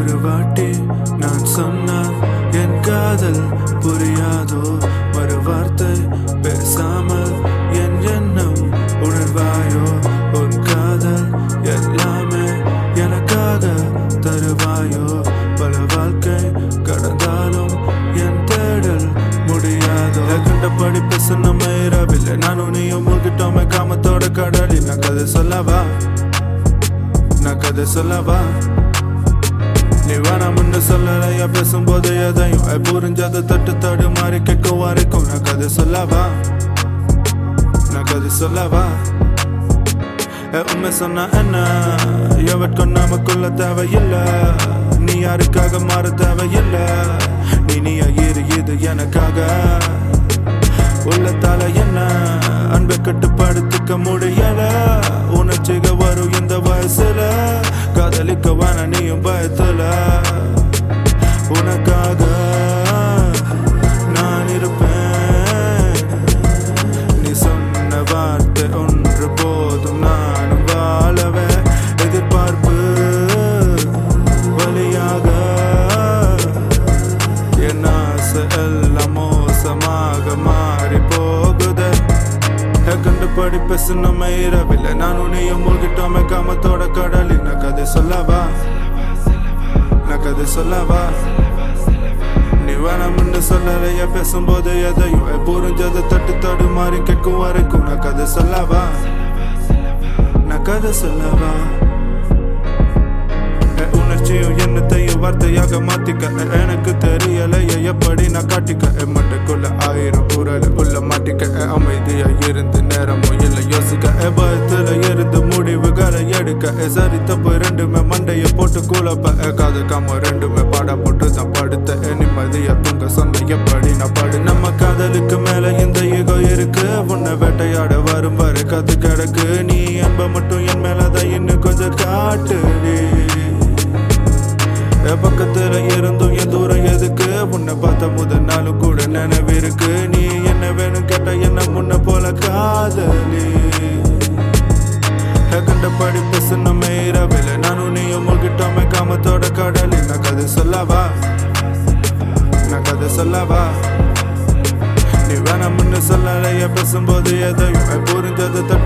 ஒரு வாட்டி நான் சொன்னால் என் காதல் புரியாதோ ஒரு வார்த்தை பேசாமல் என் எண்ணம் உணர்வாயோ உன் காதல் எல்லாமே எனக்காக தருவாயோ பல வாழ்க்கை கடந்தாலும் என் தேடல் முடியாதோ கண்டபடி பேச நம்ம இரவில்லை நானும் நீயும் மூழ்கிட்டோமே காமத்தோட கடலில் நான் கதை சொல்லவா நான் கதை சொல்லவா நீ வேணாம்னு சொல்லலையா பேசும்போது எதையும் ஐ, புரிஞ்சது தட்டு தடு மாறி கேட்கும் வரைக்கும் நான் கதை சொல்லவா நான் கதை சொல்லவா ஏ, உண்மை சொன்னா என்ன எவட்கும் நமக்குள்ள தேவையில்ல நீ யாருக்காக மாற தேவையில்ல நீ நீயா இரு இது எனக்காக உள்ளத்தால என்ன அன்பை கட்டுப்படுத்திக்க முடியல உணர்ச்சிக வரும் இந்த வயசுல காதலிக்க வேணா நீயும் பயத்துல உனக்காக நான் இருப்பேன் நீ சொன்ன வார்த்தை ஒன்று போதும் நானும் வாழவே எதிர்பார்ப்பு வழியாக என் ஆசை எல்லாம் மோசமாக மாறி போகுது கண்டுபடி பேசணுமே இரவில்லை நானும் நீயும் மூழ்கிட்டோமே காமத்தோட கடலில் நான் கதை சொல்லவா நான் கதை சொல்லவா நீ வேணாம்னு சொல்லலையா பேசும்போது எதையும் ஐ, புரிஞ்சது தட்டு தடு மாறி கேட்கும் வரைக்கும் நான் கதை சொல்லவா நான் கதை சொல்லவா ஏ, உணர்ச்சியும் எண்ணத்தையும் வார்த்தையாக மாத்திக்க ஏ, எனக்கு தெரியலையே எப்படி நான் காட்டிக்க ஏ, மண்டைக்குள்ள ஆயிரம் குரல் உள்ள மாட்டிக்க ஏ, அமைதியா இருந்து நேரமும் இல்லை யோசிக்க ஏ, பயத்துல இருந்து முடிவுகளை எடுக்க ஏ, சரி தப்பு ரெண்டுமே மண்டைய போட்டு குழப்ப ஏ, காதுக்காம ரெண்டுமே பாட போட்டு தான் படுத்த ஏ, நிம்மதியா தூங்க சொன்ன எப்படி நான் பாடு நம்ம காதலுக்கு மேல இந்த ஈகோ இருக்கு உன்னை வேட்டையாட வரும் வரை கத்து கிடக்கு நீ அன்ப மட்டும் என் மேலதான் இன்னும் கொஞ்சம் காட்டு என் பக்கத்துல இருந்தும் என் தூரம் எதுக்கு உன்னை பார்த்த முதல் நாளும் கூட நினைவு இருக்கு நீ என்ன வேணும் கேட்ட என்ன முன்ன போல காதலி கண்டபடி பேசணுமே இரவில்லை நானும் நீயும் மூழ்கிட்டோமே காமத்தோட கடலில் நான் கதை சொல்லவா நான் கதை சொல்லவா நீ வேணாம்னு சொல்லலையா பேசும்போது எதையும் ஐ, புரிஞ்சது தட்டு